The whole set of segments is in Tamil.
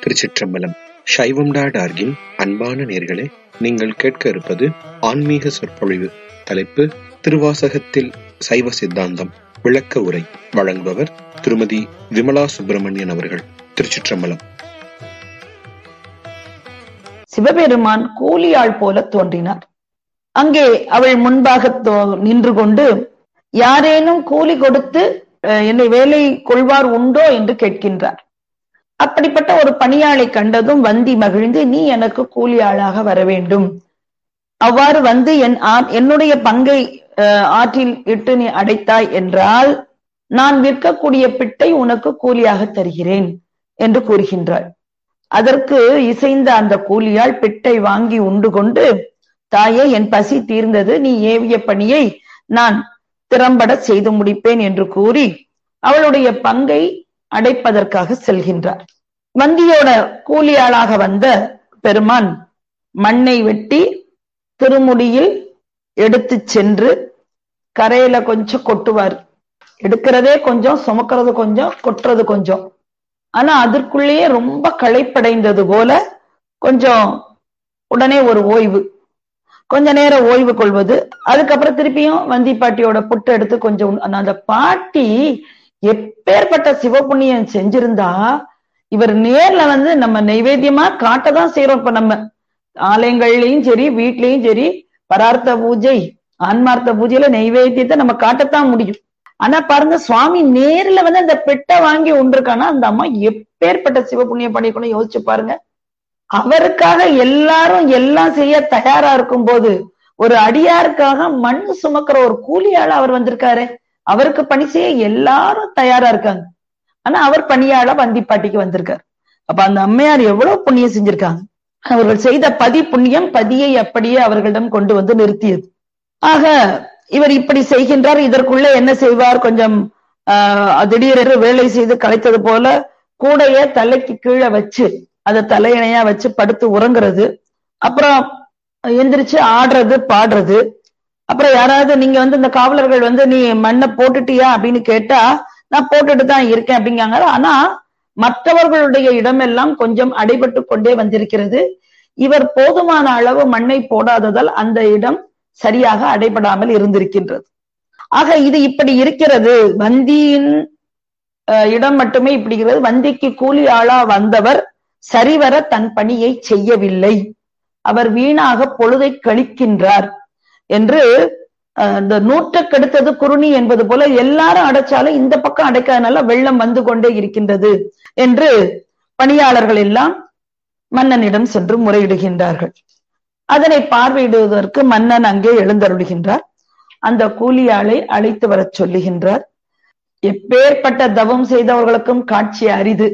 திருச்சிற்றம்பலம் சைவம் டாட் ஆர்கின் அன்பான நேர்களே நீங்கள் கேட்க இருப்பது ஆன்மீக சொற்பொழிவு தலைப்பு திருவாசகத்தில் சைவ சித்தாந்தம் விளக்க உரை வழங்குபவர் திருமதி விமலா சுப்பிரமணியன் அவர்கள் திருச்சிற்றம்பலம் சிவபெருமான் கூலியாள் போல தோன்றினார் அங்கே அவள் முன்பாக தோ- நின்று கொண்டு யாரேனும் கூலி கொடுத்து அஹ், என்னை வேலை கொள்வார் உண்டோ என்று கேட்கின்றார் அப்படிப்பட்ட ஒரு பணியாளை கண்டதும் வந்தி மகிழ்ந்து நீ எனக்கு கூலி ஆளாக வர வேண்டும் அவ்வாறு வந்து என் ஆ- என்னுடைய பங்கை அஹ், ஆற்றில் இட்டு நீ அடைத்தாய் என்றால் நான் விற்கக்கூடிய பிட்டை உனக்கு கூலியாக தருகிறேன் என்று கூறுகின்றாள் அதற்கு இசைந்த அந்த கூலியாள் பிட்டை வாங்கி உண்டு கொண்டு தாயே என் பசி தீர்ந்தது நீ ஏவிய பணியை நான் திறம்பட செய்து முடிப்பேன் என்று கூறி அவளுடைய பங்கை அடைப்பதற்காக செல்கின்றார் வந்தியோட கூலியாளாக வந்த பெருமான் மண்ணை வெட்டி திருமுடியில் எடுத்துச் சென்று கரையில கொஞ்சம் கொட்டுவார் எடுக்கிறதே கொஞ்சம் சுமக்கிறது கொஞ்சம் கொட்டுறது கொஞ்சம் ஆனா அதற்குள்ளேயே ரொம்ப களைப்படைந்தது போல கொஞ்சம் உடனே ஒரு ஓய்வு கொஞ்ச நேரம் ஓய்வு கொள்வது அதுக்கப்புறம் திருப்பியும் வந்தி பாட்டியோட புட்டு எடுத்து கொஞ்சம் உண்- அந்த- அந்த பாட்டி எப்பேற்பட்ட சிவபுண்ணியம் செஞ்சிருந்தா இவர் நேர்ல வந்து நம்ம நைவேத்தியமா காட்டதான் செய்யறோம் இப்ப நம்ம ஆலயங்கள்லயும் சரி வீட்லயும் சரி பரார்த்த பூஜை ஆன்மார்த்த பூஜையில நைவேத்தியத்தை நம்ம காட்டத்தான் முடியும் ஆனா பாருங்க சுவாமி நேர்ல வந்து அந்த பெட்டை வாங்கி உண்டிருக்கானா அந்த அம்மா எப்பேற்பட்ட சிவபுண்ணியம் பண்ணிக்கணும் யோசிச்சு பாருங்க அவருக்காக எல்லாரும் எல்லாம் செய்ய தயாரா இருக்கும் போது ஒரு அடியாருக்காக மண் சுமக்கிற ஒரு கூலியாள அவர் வந்திருக்காரு அவருக்கு பணி செய்ய எல்லாரும் தயாரா இருக்காங்க ஆனா அவர் பணியாள வந்திப்பாட்டிக்கு வந்திருக்காரு அப்ப அந்த அம்மையார் எவ்வளவு புண்ணியம் செஞ்சிருக்காங்க அவர்கள் செய்த பதி புண்ணியம் பதியை அப்படியே அவர்களிடம் கொண்டு வந்து நிறுத்தியது ஆக இவர் இப்படி செய்கின்றார் இதற்குள்ள என்ன செய்வார் கொஞ்சம் ஆஹ் திடீரென்று வேலை செய்து கலைத்தது போல கூடைய தலைக்கு கீழே வச்சு அதை தலையணையா வச்சு படுத்து உறங்குறது அப்புறம் எந்திரிச்சு ஆடுறது பாடுறது அப்புறம் யாராவது நீங்க வந்து இந்த காவலர்கள் வந்து நீ மண்ணை போட்டுட்டியா அப்படின்னு கேட்டா நான் போட்டுட்டு தான் இருக்கேன் அப்படிங்காங்க ஆனா மற்றவர்களுடைய இடமெல்லாம் கொஞ்சம் அடைபட்டு கொண்டே வந்திருக்கிறது இவர் போதுமான அளவு மண்ணை போடாததால் அந்த இடம் சரியாக அடைபடாமல் இருந்திருக்கின்றது ஆக இது இப்படி இருக்கிறது வந்தியின் அஹ், இடம் மட்டுமே இப்படி இருக்கிறது வந்திக்கு கூலி ஆளா வந்தவர் சரிவர தன் பணியை செய்யவில்லை அவர் வீணாக பொழுதை கழிக்கின்றார் என்று அஹ், இந்த நூற்றுக்கெடுத்தது குருணி என்பது போல எல்லாரும் அடைச்சாலும் இந்த பக்கம் அடைக்காதனால வெள்ளம் வந்து கொண்டே இருக்கின்றது என்று பணியாளர்கள் எல்லாம் மன்னனிடம் சென்று முறையிடுகின்றார்கள் அதனை பார்வையிடுவதற்கு மன்னன் அங்கே எழுந்தருளுகின்றார் அந்த கூலியாளை அழைத்து வரச் சொல்லுகின்றார் எப்பேற்பட்ட தவம் செய்தவர்களுக்கும் காட்சி அரிது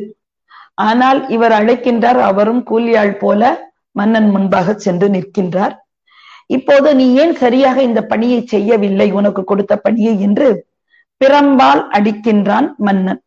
ஆனால் இவர் அழைக்கின்றார் அவரும் கூலியாள் போல மன்னன் முன்பாக சென்று நிற்கின்றார் இப்போது நீ ஏன் சரியாக இந்த பணியை செய்யவில்லை உனக்கு கொடுத்த பணியை என்று பிறம்பால் அடிக்கின்றான் மன்னன்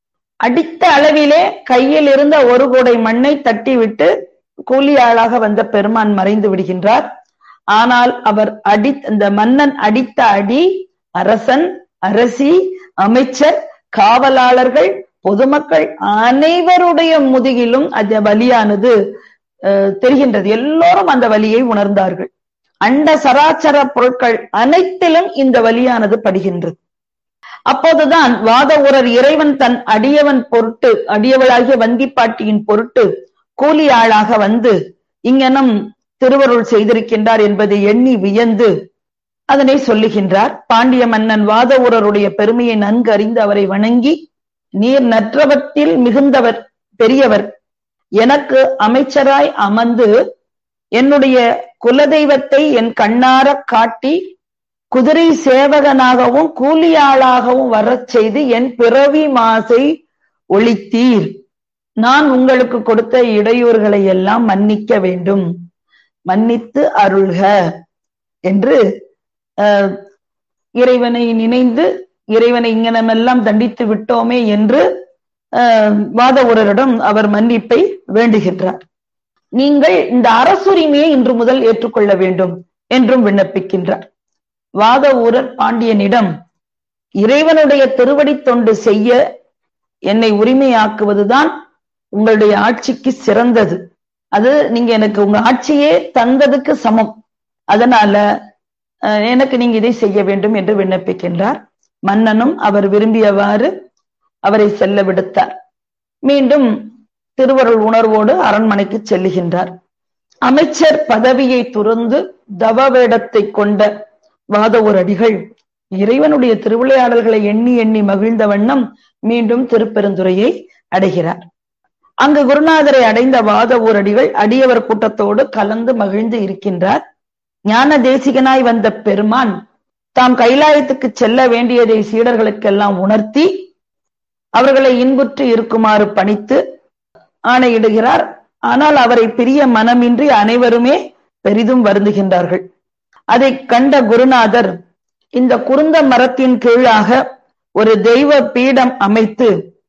அடித்த அளவிலே கையில் இருந்த ஒரு கூடை மண்ணை தட்டிவிட்டு கூலி ஆளாக வந்த பெருமான் மறைந்து விடுகின்றார் ஆனால் அவர் அடி இந்த மன்னன் அடித்த அடி அரசன் அரசி அமைச்சர் காவலாளர்கள் பொதுமக்கள் அனைவருடைய முதுகிலும் அந்த வலியானது அஹ், தெரிகின்றது எல்லோரும் அந்த வலியை உணர்ந்தார்கள் அண்ட சராச்சர பொருட்கள் அனைத்திலும் இந்த வலியானது படுகின்றது அப்போதுதான் வாத ஊரர் இறைவன் தன் அடியவன் பொருட்டு அடியவளாகிய வந்திப்பாட்டியின் பொருட்டு கூலி ஆளாக வந்து இங்கனம் திருவருள் செய்திருக்கின்றார் என்பதை எண்ணி வியந்து அதனை சொல்லுகின்றார் பாண்டிய மன்னன் வாத ஊரருடைய பெருமையை நன்கு அறிந்து அவரை வணங்கி நீர் நற்றவத்தில் மிகுந்தவர் பெரியவர் எனக்கு அமைச்சராய் அமர்ந்து என்னுடைய குலதெய்வத்தை என் கண்ணார காட்டி குதிரை சேவகனாகவும் கூலியாளாகவும் வரச் செய்து என் பிறவி மாசை ஒழித்தீர் நான் உங்களுக்கு கொடுத்த இடையூறுகளை எல்லாம் மன்னிக்க வேண்டும் மன்னித்து அருள்க என்று அஹ், இறைவனை நினைந்து இறைவனை இங்கனமெல்லாம் தண்டித்து விட்டோமே என்று அஹ், வாத ஊரரிடம் அவர் மன்னிப்பை வேண்டுகின்றார் நீங்கள் இந்த அரசுரிமையை இன்று முதல் ஏற்றுக்கொள்ள வேண்டும் என்றும் விண்ணப்பிக்கின்றார் வாத ஊரர் பாண்டியனிடம் இறைவனுடைய திருவடி தொண்டு செய்ய என்னை உரிமையாக்குவதுதான் உங்களுடைய ஆட்சிக்கு சிறந்தது அது நீங்க எனக்கு உங்க ஆட்சியே தந்ததுக்கு சமம் அதனால அஹ், எனக்கு நீங்க இதை செய்ய வேண்டும் என்று விண்ணப்பிக்கின்றார் மன்னனும் அவர் விரும்பியவாறு அவரை செல்ல விடுத்தார் மீண்டும் திருவருள் உணர்வோடு அரண்மனைக்கு செல்லுகின்றார் அமைச்சர் பதவியை துறந்து தவ வேடத்தை கொண்ட வாதவூரடிகள் இறைவனுடைய திருவிளையாடல்களை எண்ணி எண்ணி மகிழ்ந்த வண்ணம் மீண்டும் திருப்பெருந்துறையை அடைகிறார் அங்கு குருநாதரை அடைந்த வாதவூரடிகள் அடியவர் கூட்டத்தோடு கலந்து மகிழ்ந்து இருக்கின்றார் ஞான தேசிகனாய் வந்த பெருமான் தாம் கைலாயத்துக்கு செல்ல வேண்டியதை சீடர்களுக்கெல்லாம் உணர்த்தி அவர்களை இன்புற்று இருக்குமாறு பணித்து ஆணையிடுகிறார் ஆனால் அவரை பிரிய மனமின்றி அனைவருமே பெரிதும் வருந்துகின்றார்கள் அதை கண்ட குருநாதர் இந்த குருந்த மரத்தின் கீழாக ஒரு தெய்வ பீடம் அமைத்து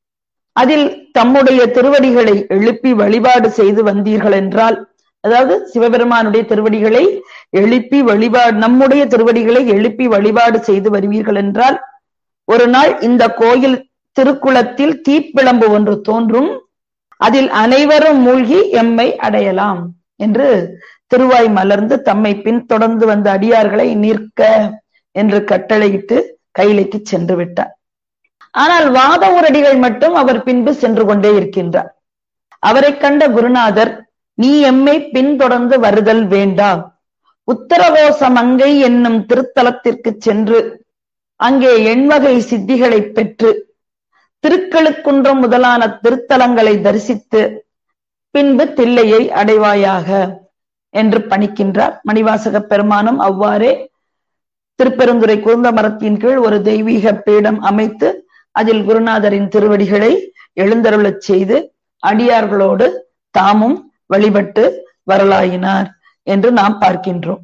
அதில் தம்முடைய திருவடிகளை எழுப்பி வழிபாடு செய்து வந்தீர்கள் என்றால் அதாவது சிவபெருமானுடைய திருவடிகளை எழுப்பி வழிபாடு நம்முடைய திருவடிகளை எழுப்பி வழிபாடு செய்து வருவீர்கள் என்றால் ஒரு நாள் இந்த கோயில் திருக்குளத்தில் தீப்பிழம்பு ஒன்று தோன்றும் அதில் அனைவரும் மூழ்கி எம்மை அடையலாம் என்று திருவாய் மலர்ந்து தம்மை பின்தொடர்ந்து வந்த அடியார்களை நிற்க என்று கட்டளையிட்டு கைலைக்கு சென்று விட்டார் ஆனால் வாத ஊரடிகள் மட்டும் அவர் பின்பு சென்று கொண்டே இருக்கின்றார் அவரை கண்ட குருநாதர் நீ எம்மை பின்தொடர்ந்து வருதல் வேண்டாம் உத்தரகோச மங்கை என்னும் திருத்தலத்திற்கு சென்று அங்கே எண்வகை சித்திகளை பெற்று திருக்களுக்குன்றம் முதலான திருத்தலங்களை தரிசித்து பின்பு தில்லையை அடைவாயாக என்று பணிக்கின்றார் மணிவாசக பெருமானும் அவ்வாறே திருப்பெருந்துறை குருந்த மரத்தின் கீழ் ஒரு தெய்வீக பீடம் அமைத்து அதில் குருநாதரின் திருவடிகளை எழுந்தருளச் செய்து அடியார்களோடு தாமும் வழிபட்டு வரலாயினார் என்று நாம் பார்க்கின்றோம்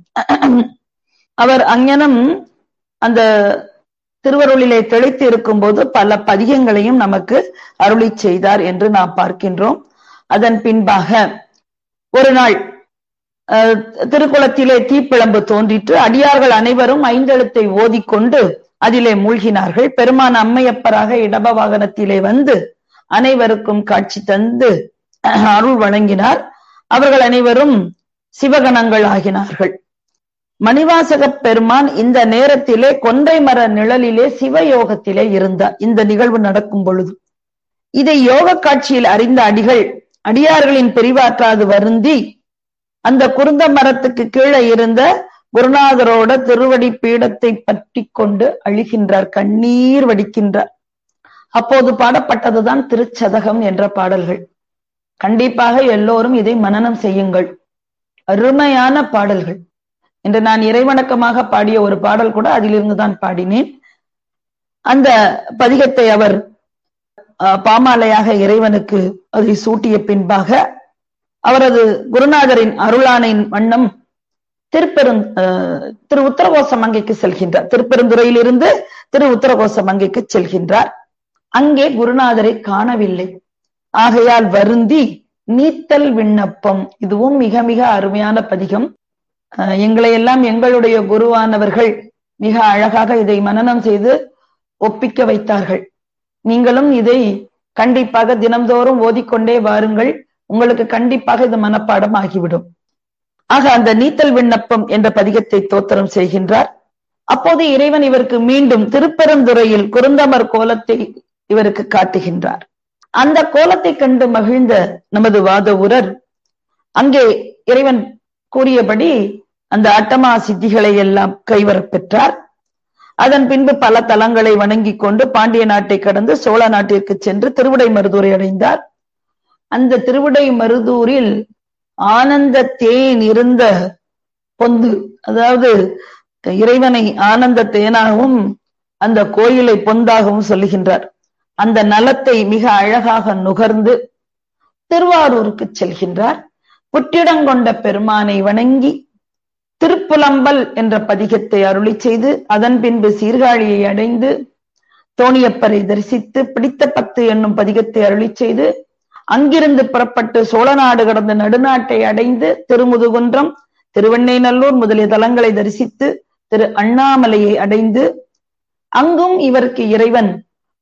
அவர் அங்ஙனம் அந்த திருவருளிலே தெளித்து இருக்கும்போது பல பதிகங்களையும் நமக்கு அருளி செய்தார் என்று நாம் பார்க்கின்றோம் அதன் பின்பாக ஒரு நாள் அஹ், திருக்குளத்திலே தீப்பிழம்பு தோன்றிற்று அடியார்கள் அனைவரும் ஐந்தெழுத்தை ஓதிக்கொண்டு அதிலே மூழ்கினார்கள் பெருமான் அம்மையப்பராக இடப வாகனத்திலே வந்து அனைவருக்கும் காட்சி தந்து அஹ், அருள் வழங்கினார் அவர்கள் அனைவரும் சிவகணங்கள் ஆகினார்கள் மணிவாசக பெருமான் இந்த நேரத்திலே கொன்றை மர நிழலிலே சிவயோகத்திலே இருந்தார் இந்த நிகழ்வு நடக்கும் பொழுது இதை யோக காட்சியில் அறிந்த அடிகள் அடியார்களின் பிரிவாற்றாது வருந்தி அந்த குருந்த மரத்துக்கு கீழே இருந்த குருநாதரோட திருவடி பீடத்தை பற்றி கொண்டு அழுகின்றார் கண்ணீர் வடிக்கின்றார் அப்போது பாடப்பட்டதுதான் திருச்சதகம் என்ற பாடல்கள் கண்டிப்பாக எல்லோரும் இதை மனனம் செய்யுங்கள் அருமையான பாடல்கள் என்று நான் இறைவணக்கமாக பாடிய ஒரு பாடல் கூட அதிலிருந்து தான் பாடினேன் அந்த பதிகத்தை அவர் அஹ், பாமாலையாக இறைவனுக்கு அதை சூட்டிய பின்பாக அவரது குருநாதரின் அருளானையின் வண்ணம் திருப்பெரும் அஹ், திரு உத்தரகோச மங்கைக்கு செல்கின்றார் திருப்பெருந்துறையிலிருந்து திரு உத்தரகோச மங்கைக்கு செல்கின்றார் அங்கே குருநாதரை காணவில்லை ஆகையால் வருந்தி நீத்தல் விண்ணப்பம் இதுவும் மிக மிக அருமையான பதிகம் அஹ், எங்களை எல்லாம் எங்களுடைய குருவானவர்கள் மிக அழகாக இதை மனனம் செய்து ஒப்பிக்க வைத்தார்கள் நீங்களும் இதை கண்டிப்பாக தினம்தோறும் ஓதிக்கொண்டே வாருங்கள் உங்களுக்கு கண்டிப்பாக இது மனப்பாடம் ஆகிவிடும் ஆக அந்த நீத்தல் விண்ணப்பம் என்ற பதிகத்தை தோத்திரம் செய்கின்றார் அப்போது இறைவன் இவருக்கு மீண்டும் திருப்பெருந்துறையில் குருந்தமர் கோலத்தை இவருக்கு காட்டுகின்றார் அந்த கோலத்தை கண்டு மகிழ்ந்த நமது வாதவூரர் அங்கே இறைவன் கூறியபடி அந்த அட்டமா சித்திகளை எல்லாம் கைவரப் பெற்றார் அதன் பின்பு பல தலங்களை வணங்கிக் கொண்டு பாண்டிய நாட்டை கடந்து சோழ நாட்டிற்கு சென்று திருவிடை மருதூரை அடைந்தார் அந்த திருவிடை மருதூரில் ஆனந்த தேன் இருந்த பொந்து அதாவது இறைவனை ஆனந்த தேனாகவும் அந்த கோயிலை பொந்தாகவும் சொல்லுகின்றார் அந்த நலத்தை மிக அழகாக நுகர்ந்து திருவாரூருக்கு செல்கின்றார் புற்றிடங்கொண்ட பெருமானை வணங்கி திருப்புலம்பல் என்ற பதிகத்தை அருளி செய்து அதன் பின்பு சீர்காழியை அடைந்து தோணியப்பரை தரிசித்து பிடித்த பத்து என்னும் பதிகத்தை அருளி செய்து அங்கிருந்து புறப்பட்டு சோழநாடு கடந்த நடுநாட்டை அடைந்து திருமுதுகுன்றம் திருவெண்ணைநல்லூர் முதலிய தலங்களை தரிசித்து திரு அண்ணாமலையை அடைந்து அங்கும் இவருக்கு இறைவன்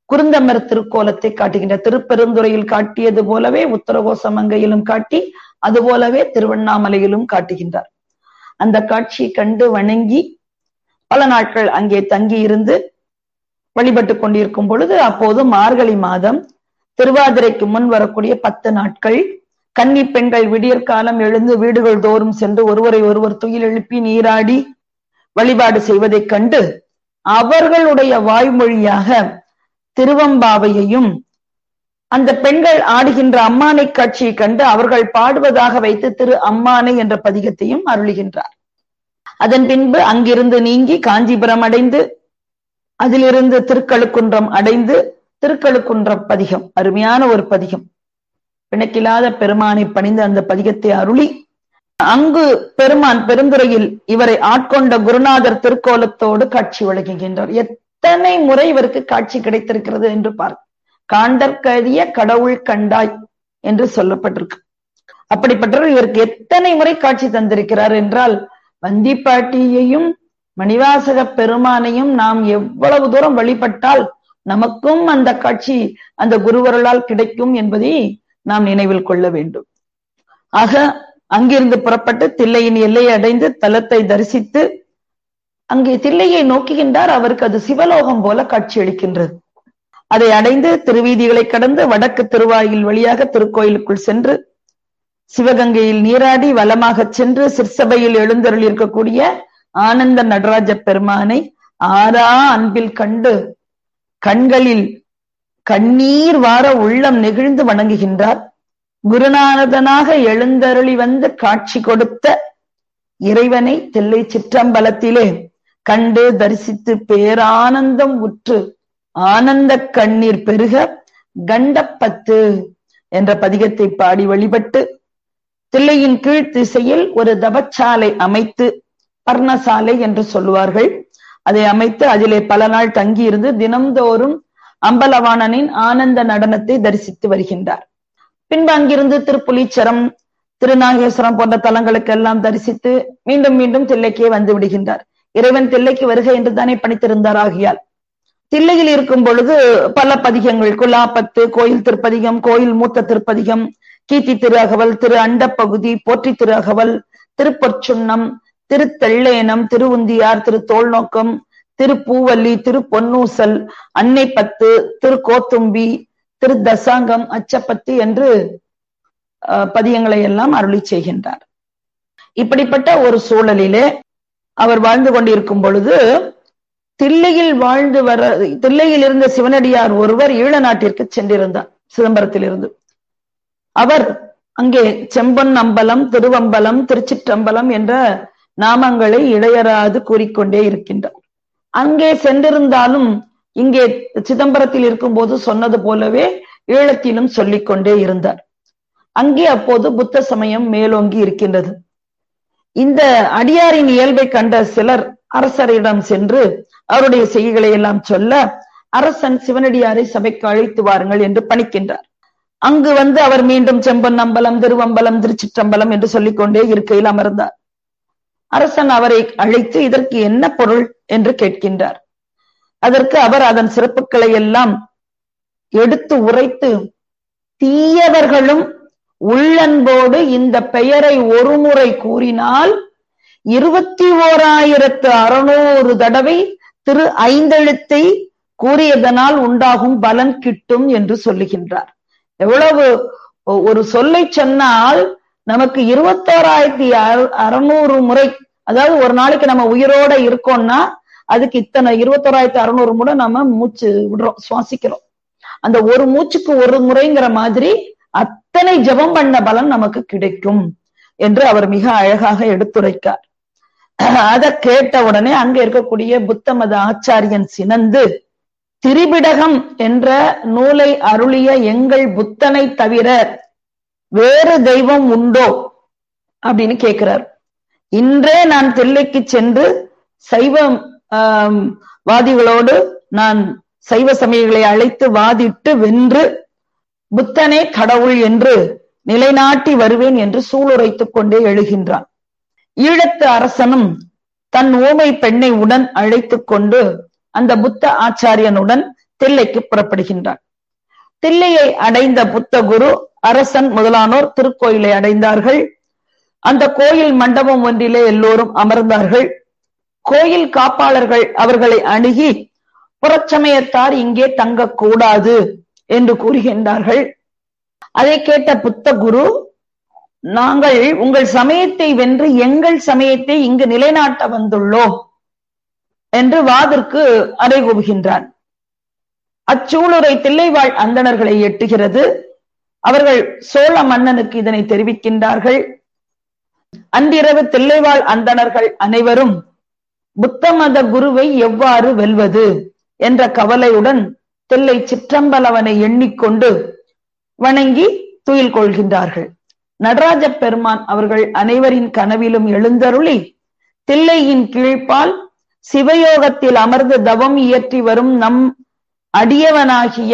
குருந்தமர் திருக்கோலத்தை காட்டுகின்ற திருப்பெருந்துறையில் காட்டியது போலவே உத்தரகோசமங்கையிலும் காட்டி அது போலவே திருவண்ணாமலையிலும் காட்டுகின்றார் அந்த காட்சியை கண்டு வணங்கி பல நாட்கள் அங்கே தங்கி இருந்து வழிபட்டு கொண்டிருக்கும் பொழுது அப்போது மார்கழி மாதம் திருவாதிரைக்கு முன் வரக்கூடிய பத்து நாட்கள் கன்னி பெண்கள் விடியற் காலம் எழுந்து வீடுகள் தோறும் சென்று ஒருவரை ஒருவர் துயில் எழுப்பி நீராடி வழிபாடு செய்வதைக் கண்டு அவர்களுடைய வாய்மொழியாக திருவம்பாவையையும் அந்த பெண்கள் ஆடுகின்ற அம்மானை காட்சியை கண்டு அவர்கள் பாடுவதாக வைத்து திரு அம்மானை என்ற பதிகத்தையும் அருளுகின்றார் அதன் பின்பு அங்கிருந்து நீங்கி காஞ்சிபுரம் அடைந்து அதிலிருந்து திருக்கழுக்குன்றம் அடைந்து திருக்கழுக்குன்றம் பதிகம் அருமையான ஒரு பதிகம் பிணக்கில்லாத பெருமானை பணிந்து அந்த பதிகத்தை அருளி அங்கு பெருமான் பெருந்துறையில் இவரை ஆட்கொண்ட குருநாதர் திருக்கோலத்தோடு காட்சி வழங்குகின்றார் எத்தனை முறை இவருக்கு காட்சி கிடைத்திருக்கிறது என்று பார் காண்டற்கரிய கடவுள் கண்டாய் என்று சொல்லப்பட்டிருக்கு அப்படிப்பட்டவர் இவருக்கு எத்தனை முறை காட்சி தந்திருக்கிறார் என்றால் வந்திப்பாட்டியையும் மணிவாசக பெருமானையும் நாம் எவ்வளவு தூரம் வழிபட்டால் நமக்கும் அந்த காட்சி அந்த குருவருளால் கிடைக்கும் என்பதை நாம் நினைவில் கொள்ள வேண்டும் ஆக அங்கிருந்து புறப்பட்டு தில்லையின் எல்லையை அடைந்து தலத்தை தரிசித்து அங்கே தில்லையை நோக்குகின்றார் அவருக்கு அது சிவலோகம் போல காட்சி அளிக்கின்றது அதை அடைந்து திருவீதிகளை கடந்து வடக்கு திருவாயில் வழியாக திருக்கோயிலுக்குள் சென்று சிவகங்கையில் நீராடி வலமாக சென்று சிற்சபையில் எழுந்தருள் இருக்கக்கூடிய ஆனந்த நடராஜ பெருமானை ஆரா அன்பில் கண்டு கண்களில் கண்ணீர் வார உள்ளம் நெகிழ்ந்து வணங்குகின்றார் குருநாதனாக எழுந்தருளி வந்து காட்சி கொடுத்த இறைவனை தில்லை சிற்றம்பலத்திலே கண்டு தரிசித்து பேரானந்தம் உற்று ஆனந்த கண்ணீர் பெருக கண்டப்பத்து என்ற பதிகத்தை பாடி வழிபட்டு தில்லையின் கீழ் திசையில் ஒரு தபச்சாலை அமைத்து பர்ணசாலை என்று சொல்லுவார்கள் அதை அமைத்து அதிலே பல நாள் தங்கியிருந்து தினம்தோறும் அம்பலவாணனின் ஆனந்த நடனத்தை தரிசித்து வருகின்றார் பின்பு அங்கிருந்து திருப்புலீச்சரம் திருநாகேஸ்வரம் போன்ற தலங்களுக்கு எல்லாம் தரிசித்து மீண்டும் மீண்டும் தில்லைக்கே வந்து விடுகின்றார் இறைவன் தில்லைக்கு வருக என்று தானே பணித்திருந்தார் ஆகியால் தில்லையில் இருக்கும் பொழுது பல பதிகங்கள் குலாப்பத்து கோயில் திருப்பதிகம் கோயில் மூத்த திருப்பதிகம் கீர்த்தி திரு அகவல் திரு அண்டப்பகுதி போற்றி திரு அகவல் திருப்பொற்சுன்னம் திருத்தெள்ளேனம் திருவுந்தியார் திரு தோல்நோக்கம் திரு பூவல்லி திரு பொன்னூசல் அன்னை பத்து திரு கோத்தும்பி திரு தசாங்கம் அச்சப்பத்து என்று பதியங்களை எல்லாம் அருளி செய்கின்றார் இப்படிப்பட்ட ஒரு சூழலிலே அவர் வாழ்ந்து கொண்டிருக்கும் பொழுது தில்லையில் வாழ்ந்து வர தில்லையில் இருந்த சிவனடியார் ஒருவர் ஈழ நாட்டிற்கு சென்றிருந்தார் சிதம்பரத்திலிருந்து அவர் அங்கே செம்பொன் அம்பலம் திருவம்பலம் திருச்சிற்றம்பலம் என்ற நாமங்களை இடையராது கூறிக்கொண்டே இருக்கின்றார் அங்கே சென்றிருந்தாலும் இங்கே சிதம்பரத்தில் இருக்கும்போது சொன்னது போலவே ஈழத்திலும் சொல்லிக்கொண்டே இருந்தார் அங்கே அப்போது புத்த சமயம் மேலோங்கி இருக்கின்றது இந்த அடியாரின் இயல்பை கண்ட சிலர் அரசரிடம் சென்று அவருடைய செய்திகளை எல்லாம் சொல்ல அரசன் சிவனடியாரை சபைக்கு அழைத்து வாருங்கள் என்று பணிக்கின்றார் அங்கு வந்து அவர் மீண்டும் செம்பன் அம்பலம் திருவம்பலம் திருச்சிற்றம்பலம் என்று சொல்லிக்கொண்டே இருக்கையில் அமர்ந்தார் அரசன் அவரை அழைத்து இதற்கு என்ன பொருள் என்று கேட்கின்றார் அதற்கு அவர் அதன் சிறப்புகளை எல்லாம் எடுத்து உரைத்து தீயவர்களும் உள்ளன்போடு இந்த பெயரை ஒருமுறை கூறினால் இருபத்தி ஓராயிரத்து அறுநூறு தடவை திரு ஐந்தெழுத்தை கூறியதனால் உண்டாகும் பலன் கிட்டும் என்று சொல்லுகின்றார் எவ்வளவு ஒரு சொல்லை சொன்னால் நமக்கு இருபத்தோராயிரத்தி அறுநூறு முறை அதாவது ஒரு நாளைக்கு நம்ம உயிரோட இருக்கோம்னா அதுக்கு இத்தனை இருபத்தோராயிரத்தி அறுநூறு முறை நம்ம மூச்சு விடுறோம் சுவாசிக்கிறோம் அந்த ஒரு மூச்சுக்கு ஒரு முறைங்கிற மாதிரி அத்தனை ஜபம் பண்ண பலன் நமக்கு கிடைக்கும் என்று அவர் மிக அழகாக எடுத்துரைக்கார் அதை கேட்ட உடனே அங்க இருக்கக்கூடிய புத்த மத ஆச்சாரியன் சினந்து திரிபிடகம் என்ற நூலை அருளிய எங்கள் புத்தனை தவிர வேறு தெய்வம் உண்டோ அப்படின்னு கேட்கிறார் இன்றே நான் தில்லைக்கு சென்று சைவம் வாதிகளோடு நான் சைவ சமயங்களை அழைத்து வாதிட்டு வென்று புத்தனே கடவுள் என்று நிலைநாட்டி வருவேன் என்று சூளுரைத்துக் கொண்டே எழுகின்றான் ஈழத்து அரசனும் தன் ஊமை பெண்ணை உடன் அழைத்துக் கொண்டு அந்த புத்த ஆச்சாரியனுடன் தில்லைக்கு புறப்படுகின்றார் தில்லையை அடைந்த புத்த குரு அரசன் முதலானோர் திருக்கோயிலை அடைந்தார்கள் அந்த கோயில் மண்டபம் ஒன்றிலே எல்லோரும் அமர்ந்தார்கள் கோயில் காப்பாளர்கள் அவர்களை அணுகி புறச்சமயத்தார் இங்கே தங்கக்கூடாது என்று கூறுகின்றார்கள் அதை கேட்ட புத்த குரு நாங்கள் உங்கள் சமயத்தை வென்று எங்கள் சமயத்தை இங்கு நிலைநாட்ட வந்துள்ளோம் என்று வாதிற்கு அறைகூவுகின்றான் அச்சூளுரை தில்லைவாழ் அந்தணர்களை எட்டுகிறது அவர்கள் சோழ மன்னனுக்கு இதனை தெரிவிக்கின்றார்கள் அன்றிரவு தில்லைவாழ் அந்தணர்கள் அனைவரும் புத்த மத குருவை எவ்வாறு வெல்வது என்ற கவலையுடன் தில்லை சிற்றம்பலவனை எண்ணிக்கொண்டு வணங்கி துயில் கொள்கின்றார்கள் நடராஜ பெருமான் அவர்கள் அனைவரின் கனவிலும் எழுந்தருளி தில்லையின் கீழ்ப்பால் சிவயோகத்தில் அமர்ந்து தவம் இயற்றி வரும் நம் அடியவனாகிய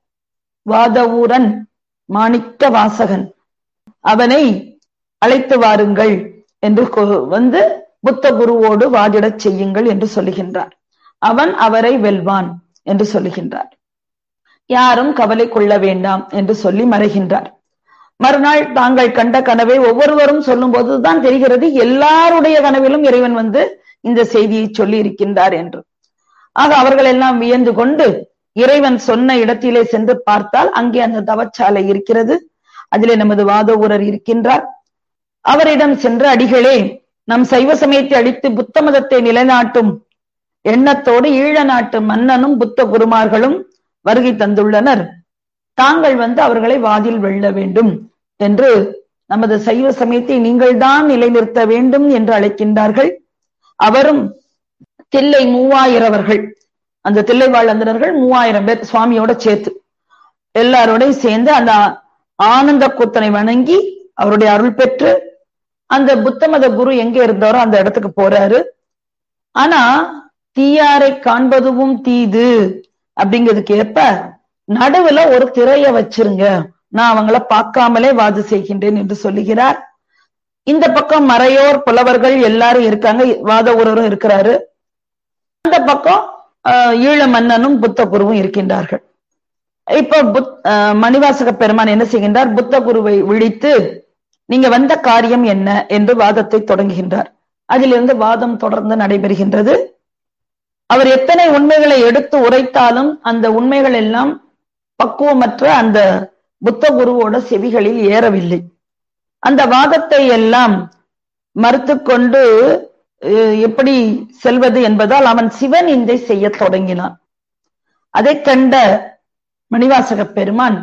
வாதவூரன் மாணிக்க வாசகன் அவனை அழைத்து வாருங்கள் என்று வந்து புத்த குருவோடு வாதிடச் செய்யுங்கள் என்று சொல்லுகின்றார் அவன் அவரை வெல்வான் என்று சொல்லுகின்றார் யாரும் கவலை கொள்ள வேண்டாம் என்று சொல்லி மறைகின்றார் மறுநாள் தாங்கள் கண்ட கனவை ஒவ்வொருவரும் சொல்லும் போதுதான் தெரிகிறது எல்லாருடைய கனவிலும் இறைவன் வந்து இந்த செய்தியை சொல்லி இருக்கின்றார் என்று ஆக அவர்கள் எல்லாம் வியந்து கொண்டு இறைவன் சொன்ன இடத்திலே சென்று பார்த்தால் அங்கே அந்த தவச்சாலை இருக்கிறது அதிலே நமது வாத ஊரர் இருக்கின்றார் அவரிடம் சென்ற அடிகளே நம் சைவ சமயத்தை அழித்து புத்த மதத்தை நிலைநாட்டும் எண்ணத்தோடு ஈழ நாட்டு மன்னனும் புத்த குருமார்களும் வருகை தந்துள்ளனர் தாங்கள் வந்து அவர்களை வாதில் வெல்ல வேண்டும் என்று நமது சைவ சமயத்தை நீங்கள்தான் நிலைநிறுத்த வேண்டும் என்று அழைக்கின்றார்கள் அவரும் தில்லை மூவாயிரவர்கள் அந்த தில்லை வாழ்ந்தனர்கள் மூவாயிரம் பேர் சுவாமியோட சேர்த்து எல்லாரோடையும் சேர்ந்து அந்த ஆனந்த கூத்தனை வணங்கி அவருடைய அருள் பெற்று அந்த புத்த மத குரு எங்க இருந்தாரோ அந்த இடத்துக்கு போறாரு ஆனா தீயாரை காண்பதுவும் தீது அப்படிங்கிறதுக்கு ஏற்ப நடுவுல ஒரு திரைய வச்சிருங்க நான் அவங்கள பார்க்காமலே வாது செய்கின்றேன் என்று சொல்லுகிறார் இந்த பக்கம் மறையோர் புலவர்கள் எல்லாரும் இருக்காங்க வாத ஊரரும் இருக்கிறாரு அந்த பக்கம் ஈழ மன்னனும் புத்த குருவும் இருக்கின்றார்கள் இப்ப புத் மணிவாசக பெருமான் என்ன செய்கின்றார் புத்த குருவை விழித்து நீங்க வந்த காரியம் என்ன என்று வாதத்தை தொடங்குகின்றார் அதிலிருந்து வாதம் தொடர்ந்து நடைபெறுகின்றது அவர் எத்தனை உண்மைகளை எடுத்து உரைத்தாலும் அந்த உண்மைகள் எல்லாம் பக்குவமற்ற அந்த புத்த குருவோட செவிகளில் ஏறவில்லை அந்த வாதத்தை எல்லாம் மறுத்து கொண்டு எப்படி செல்வது என்பதால் அவன் சிவன் இந்தை செய்ய தொடங்கினான் அதை கண்ட மணிவாசக பெருமான்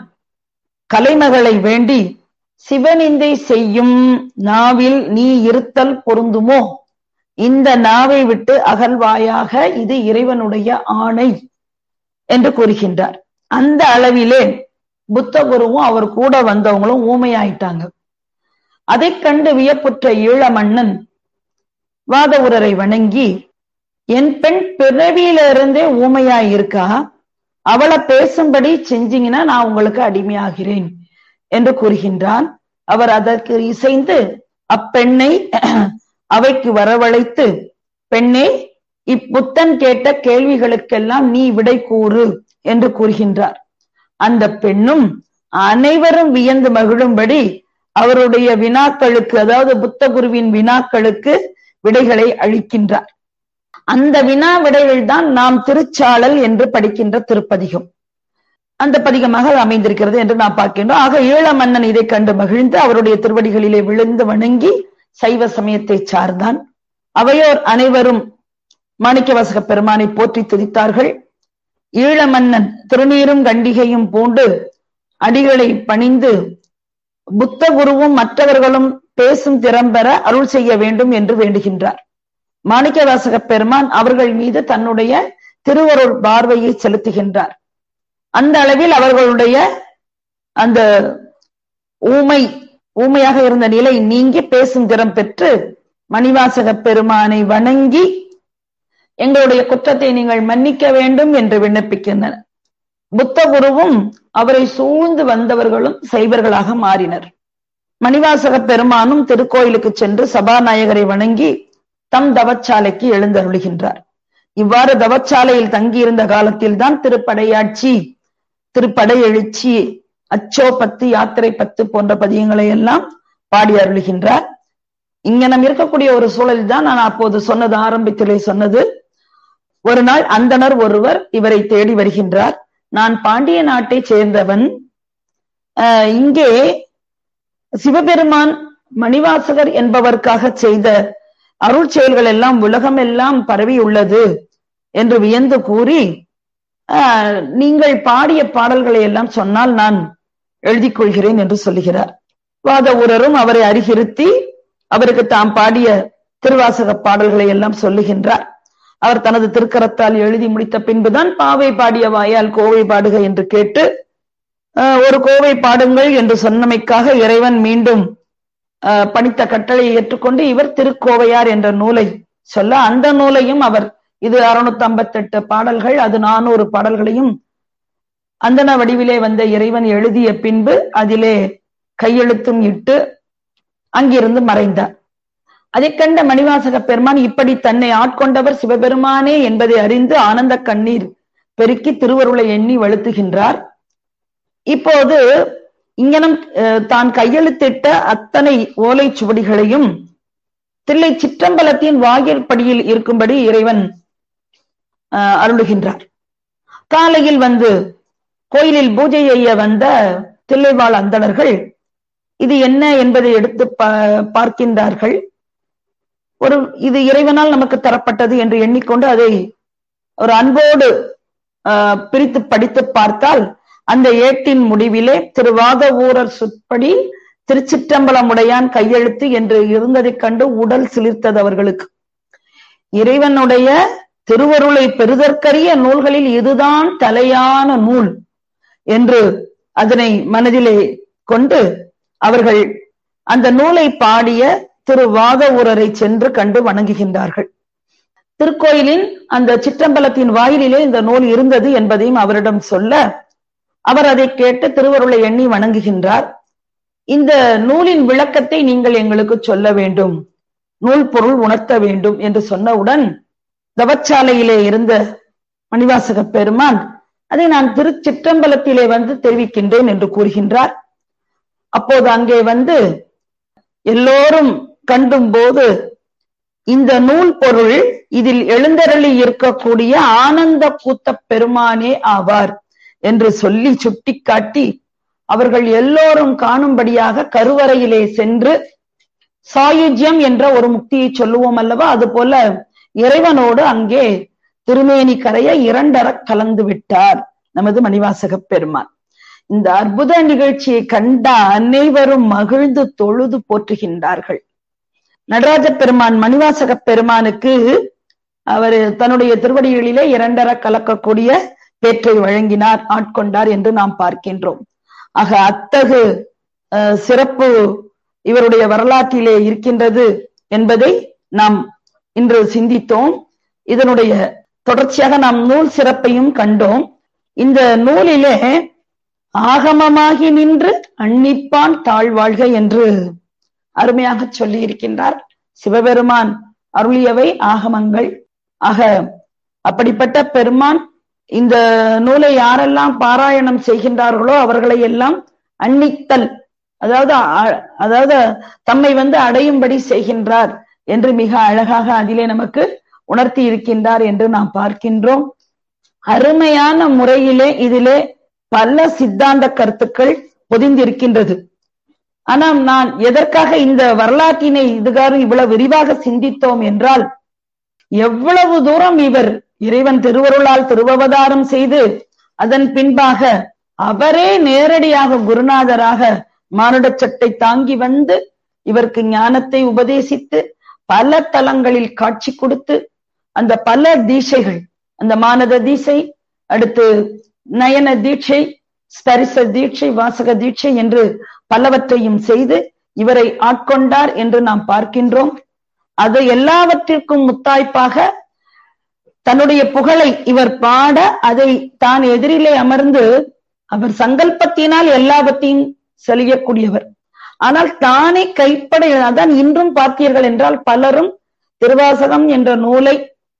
கலைமகளை வேண்டி சிவனிந்தை செய்யும் நாவில் நீ இருத்தல் பொருந்துமோ இந்த நாவை விட்டு அகழ்வாயாக இது இறைவனுடைய ஆணை என்று கூறுகின்றார் அந்த அளவிலே புத்த குருவும் அவர் கூட வந்தவங்களும் ஊமையாயிட்டாங்க அதை கண்டு வியப்புற்ற ஈழ மன்னன் வாதவுரரை வணங்கி என் பெண் பிறவியிலிருந்தே ஊமையாய் இருக்கா அவளை பேசும்படி செஞ்சீங்கன்னா நான் உங்களுக்கு அடிமையாகிறேன் என்று கூறுகின்றான் அவர் அதற்கு இசைந்து அப்பெண்ணை அவைக்கு வரவழைத்து பெண்ணே இப்புத்தன் கேட்ட கேள்விகளுக்கெல்லாம் நீ விடை கூறு என்று கூறுகின்றார் அந்த பெண்ணும் அனைவரும் வியந்து மகிழும்படி அவருடைய வினாக்களுக்கு அதாவது புத்த குருவின் வினாக்களுக்கு விடைகளை அளிக்கின்றார் அந்த வினா விடைகள் தான் நாம் திருச்சாளல் என்று படிக்கின்ற திருப்பதிகம் அந்த பதிகமாக அமைந்திருக்கிறது என்று நாம் பார்க்கின்றோம் ஆக ஈழ மன்னன் இதை கண்டு மகிழ்ந்து அவருடைய திருவடிகளிலே விழுந்து வணங்கி சைவ சமயத்தை சார்ந்தான் அவையோர் அனைவரும் மாணிக்கவாசக பெருமானை போற்றி துதித்தார்கள் ஈழ மன்னன் திருநீரும் கண்டிகையும் பூண்டு அடிகளை பணிந்து புத்த குருவும் மற்றவர்களும் பேசும் திறம் பெற அருள் செய்ய வேண்டும் என்று வேண்டுகின்றார் மாணிக்கவாசக பெருமான் அவர்கள் மீது தன்னுடைய திருவருள் பார்வையை செலுத்துகின்றார் அந்த அளவில் அவர்களுடைய அந்த ஊமை ஊமையாக இருந்த நிலை நீங்கி பேசும் திறம் பெற்று மணிவாசக பெருமானை வணங்கி எங்களுடைய குற்றத்தை நீங்கள் மன்னிக்க வேண்டும் என்று விண்ணப்பிக்கின்றனர் புத்த குருவும் அவரை சூழ்ந்து வந்தவர்களும் சைவர்களாக மாறினர் மணிவாசக பெருமானும் திருக்கோயிலுக்கு சென்று சபாநாயகரை வணங்கி தம் தவச்சாலைக்கு எழுந்தருளுகின்றார் இவ்வாறு தவச்சாலையில் தங்கியிருந்த காலத்தில் தான் திருப்படையாட்சி திருப்படை எழுச்சி அச்சோ பத்து யாத்திரை பத்து போன்ற பதியங்களை எல்லாம் பாடி அருளுகின்றார் இங்கனம் இருக்கக்கூடிய ஒரு சூழலில் தான் நான் அப்போது சொன்னது ஆரம்பத்திலே சொன்னது ஒரு நாள் அந்தனர் ஒருவர் இவரை தேடி வருகின்றார் நான் பாண்டிய நாட்டை சேர்ந்தவன் இங்கே சிவபெருமான் மணிவாசகர் என்பவர்க்காக செய்த அருள் செயல்கள் எல்லாம் உலகம் எல்லாம் பரவி உள்ளது என்று வியந்து கூறி நீங்கள் பாடிய பாடல்களை எல்லாம் சொன்னால் நான் எழுதிக் கொள்கிறேன் என்று சொல்லுகிறார் வாத ஊரரும் அவரை அறிகிருத்தி அவருக்கு தாம் பாடிய திருவாசக பாடல்களை எல்லாம் சொல்லுகின்றார் அவர் தனது திருக்கரத்தால் எழுதி முடித்த பின்புதான் பாவை பாடிய வாயால் கோவை பாடுக என்று கேட்டு ஒரு கோவை பாடுங்கள் என்று சொன்னமைக்காக இறைவன் மீண்டும் பணித்த கட்டளையை ஏற்றுக்கொண்டு இவர் திருக்கோவையார் என்ற நூலை சொல்ல அந்த நூலையும் அவர் இது அறுநூத்தி ஐம்பத்தி எட்டு பாடல்கள் அது நானூறு பாடல்களையும் அந்தன வடிவிலே வந்த இறைவன் எழுதிய பின்பு அதிலே கையெழுத்தும் இட்டு அங்கிருந்து மறைந்தார் அதை கண்ட மணிவாசக பெருமான் இப்படி தன்னை ஆட்கொண்டவர் சிவபெருமானே என்பதை அறிந்து ஆனந்த கண்ணீர் பெருக்கி திருவருளை எண்ணி வழுத்துகின்றார் இப்போது இங்கனம் தான் கையெழுத்திட்ட அத்தனை ஓலை சுவடிகளையும் தில்லை சிற்றம்பலத்தின் வாயிற்படியில் இருக்கும்படி இறைவன் அருளுகின்றார் காலையில் வந்து கோயிலில் பூஜை செய்ய வந்த தில்லைவாழ் அந்தணர்கள் இது என்ன என்பதை எடுத்து பார்க்கின்றார்கள் ஒரு இது இறைவனால் நமக்கு தரப்பட்டது என்று எண்ணிக்கொண்டு அதை ஒரு அன்போடு பிரித்து படித்து பார்த்தால் அந்த ஏட்டின் முடிவிலே திருவாத ஊரர் சொற்படி திருச்சிற்றம்பலமுடையான் கையெழுத்து என்று இருந்ததைக் கண்டு உடல் சிலிர்த்தது அவர்களுக்கு இறைவனுடைய திருவருளை பெறுதற்கரிய நூல்களில் இதுதான் தலையான நூல் என்று அதனை மனதிலே கொண்டு அவர்கள் அந்த நூலை பாடிய திரு வாத ஊரரை சென்று கண்டு வணங்குகின்றார்கள் திருக்கோயிலின் அந்த சிற்றம்பலத்தின் வாயிலிலே இந்த நூல் இருந்தது என்பதையும் அவரிடம் சொல்ல அவர் அதை கேட்டு திருவருளை எண்ணி வணங்குகின்றார் இந்த நூலின் விளக்கத்தை நீங்கள் எங்களுக்கு சொல்ல வேண்டும் நூல் பொருள் உணர்த்த வேண்டும் என்று சொன்னவுடன் தவச்சாலையிலே இருந்த மணிவாசக பெருமான் அதை நான் திருச்சிற்றம்பலத்திலே வந்து தெரிவிக்கின்றேன் என்று கூறுகின்றார் அப்போது அங்கே வந்து எல்லோரும் கண்டும் போது இந்த நூல் பொருள் இதில் எழுந்தருளி இருக்கக்கூடிய ஆனந்த கூத்த பெருமானே ஆவார் என்று சொல்லி சுட்டிக்காட்டி அவர்கள் எல்லோரும் காணும்படியாக கருவறையிலே சென்று சாயுஜ்யம் என்ற ஒரு முக்தியை சொல்லுவோம் அல்லவா அது போல இறைவனோடு அங்கே திருமேனி கரைய இரண்டர கலந்து விட்டார் நமது மணிவாசக பெருமான் இந்த அற்புத நிகழ்ச்சியை கண்ட அனைவரும் மகிழ்ந்து தொழுது போற்றுகின்றார்கள் நடராஜ பெருமான் மணிவாசக பெருமானுக்கு அவர் தன்னுடைய திருவடிகளிலே இரண்டர கலக்கக்கூடிய பேற்றை வழங்கினார் ஆட்கொண்டார் என்று நாம் பார்க்கின்றோம் ஆக அத்தகு சிறப்பு இவருடைய வரலாற்றிலே இருக்கின்றது என்பதை நாம் இன்று சிந்தித்தோம் இதனுடைய தொடர்ச்சியாக நாம் நூல் சிறப்பையும் கண்டோம் இந்த நூலிலே ஆகமமாகி நின்று அன்னிப்பான் தாழ்வாழ்க என்று அருமையாக சொல்லி இருக்கின்றார் சிவபெருமான் அருளியவை ஆகமங்கள் ஆக அப்படிப்பட்ட பெருமான் இந்த நூலை யாரெல்லாம் பாராயணம் செய்கின்றார்களோ அவர்களை எல்லாம் அன்னித்தல் அதாவது அதாவது தம்மை வந்து அடையும்படி செய்கின்றார் என்று மிக அழகாக அதிலே நமக்கு உணர்த்தி இருக்கின்றார் என்று நாம் பார்க்கின்றோம் அருமையான முறையிலே இதிலே பல சித்தாந்த கருத்துக்கள் பொதிந்திருக்கின்றது ஆனால் நான் எதற்காக இந்த வரலாற்றினை இதுகாறு இவ்வளவு விரிவாக சிந்தித்தோம் என்றால் எவ்வளவு தூரம் இவர் இறைவன் திருவருளால் திருவவதாரம் செய்து அதன் பின்பாக அவரே நேரடியாக குருநாதராக மானுட சட்டை தாங்கி வந்து இவருக்கு ஞானத்தை உபதேசித்து பல தலங்களில் காட்சி கொடுத்து அந்த பல தீட்சைகள் அந்த மானத தீட்சை அடுத்து நயன தீட்சை ஸ்பரிச தீட்சை வாசக தீட்சை என்று பலவற்றையும் செய்து இவரை ஆட்கொண்டார் என்று நாம் பார்க்கின்றோம் அது எல்லாவற்றிற்கும் முத்தாய்ப்பாக தன்னுடைய புகழை இவர் பாட அதை தான் எதிரிலே அமர்ந்து அவர் சங்கல்பத்தினால் எல்லாவற்றையும் செழியக்கூடியவர் ஆனால் தானே கைப்பட அதான் இன்றும் பார்த்தீர்கள் என்றால் பலரும் திருவாசகம் என்ற நூலை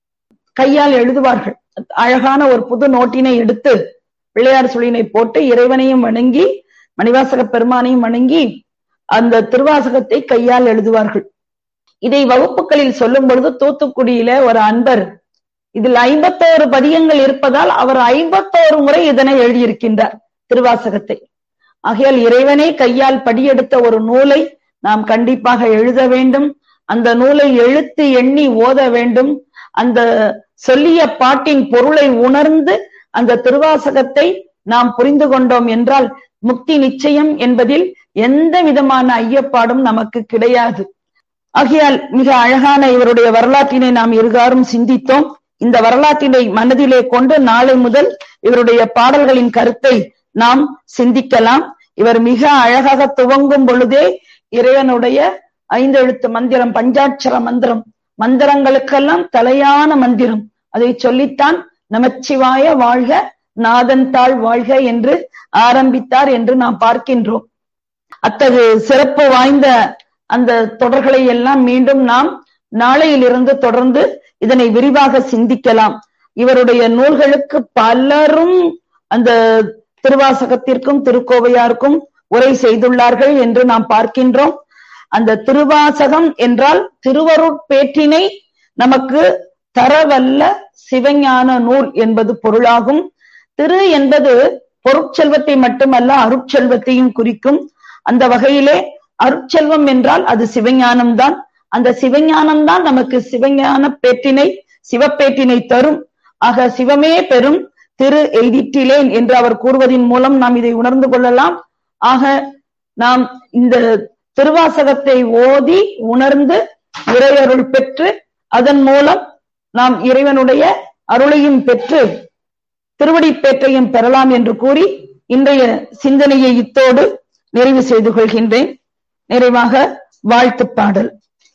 கையால் எழுதுவார்கள் அழகான ஒரு புது நோட்டினை எடுத்து பிள்ளையார் சுழியினை போட்டு இறைவனையும் வணங்கி மணிவாசக பெருமானையும் வணங்கி அந்த திருவாசகத்தை கையால் எழுதுவார்கள் இதை வகுப்புகளில் சொல்லும் பொழுது தூத்துக்குடியில ஒரு அன்பர் இதில் ஐம்பத்தோரு பதியங்கள் இருப்பதால் அவர் ஐம்பத்தோரு முறை இதனை எழுதியிருக்கின்றார் திருவாசகத்தை ஆகையால் இறைவனே கையால் படியெடுத்த ஒரு நூலை நாம் கண்டிப்பாக எழுத வேண்டும் அந்த நூலை எழுத்து எண்ணி ஓத வேண்டும் அந்த சொல்லிய பாட்டின் பொருளை உணர்ந்து அந்த திருவாசகத்தை நாம் புரிந்து கொண்டோம் என்றால் முக்தி நிச்சயம் என்பதில் எந்த விதமான ஐயப்பாடும் நமக்கு கிடையாது ஆகையால் மிக அழகான இவருடைய வரலாற்றினை நாம் இருகாரும் சிந்தித்தோம் இந்த வரலாற்றினை மனதிலே கொண்டு நாளை முதல் இவருடைய பாடல்களின் கருத்தை நாம் சிந்திக்கலாம் இவர் மிக அழகாக துவங்கும் பொழுதே இறைவனுடைய ஐந்தெழுத்து மந்திரம் பஞ்சாட்சர மந்திரம் மந்திரங்களுக்கெல்லாம் தலையான மந்திரம் அதை சொல்லித்தான் நமச்சிவாய வாழ்க நாதன் தாழ் வாழ்க என்று ஆரம்பித்தார் என்று நாம் பார்க்கின்றோம் அத்தகு சிறப்பு வாய்ந்த அந்த தொடர்களை எல்லாம் மீண்டும் நாம் நாளையிலிருந்து தொடர்ந்து இதனை விரிவாக சிந்திக்கலாம் இவருடைய நூல்களுக்கு பலரும் அந்த திருவாசகத்திற்கும் திருக்கோவையாருக்கும் உரை செய்துள்ளார்கள் என்று நாம் பார்க்கின்றோம் அந்த திருவாசகம் என்றால் திருவருட்பேற்றினை நமக்கு தரவல்ல சிவஞான நூல் என்பது பொருளாகும் திரு என்பது பொருட்செல்வத்தை மட்டுமல்ல அருட்செல்வத்தையும் குறிக்கும் அந்த வகையிலே அருட்செல்வம் என்றால் அது சிவஞானம் தான் அந்த சிவஞானம் தான் நமக்கு சிவஞான பேற்றினை சிவப்பேற்றினை தரும் ஆக சிவமே பெரும் திரு எய்திட்டிலேன் என்று அவர் கூறுவதன் மூலம் நாம் இதை உணர்ந்து கொள்ளலாம் ஆக நாம் இந்த திருவாசகத்தை ஓதி உணர்ந்து இறையருள் பெற்று அதன் மூலம் நாம் இறைவனுடைய அருளையும் பெற்று திருவடிப்பேற்றையும் பெறலாம் என்று கூறி இன்றைய சிந்தனையை இத்தோடு நிறைவு செய்து கொள்கின்றேன் நிறைவாக வாழ்த்து பாடல்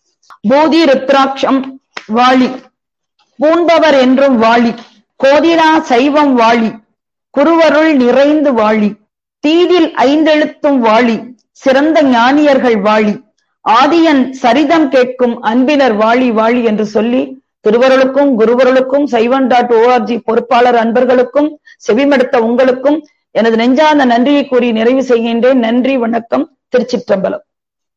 போதி ருத்ராட்சம் வாழி பூண்டவர் என்றும் வாழி கோதிரா சைவம் வாழி குருவருள் நிறைந்து வாழி தீதில் ஐந்தெழுத்தும் வாழி சிறந்த ஞானியர்கள் வாழி ஆதியன் சரிதம் கேட்கும் அன்பினர் வாழி வாழி என்று சொல்லி திருவருளுக்கும் குருவருளுக்கும் சைவன் டாட் ஓஆர்ஜி பொறுப்பாளர் அன்பர்களுக்கும் செவிமடுத்த உங்களுக்கும் எனது நெஞ்சார்ந்த நன்றியை கூறி நிறைவு செய்கின்றேன் நன்றி வணக்கம் திருச்சிற்றம்பலம்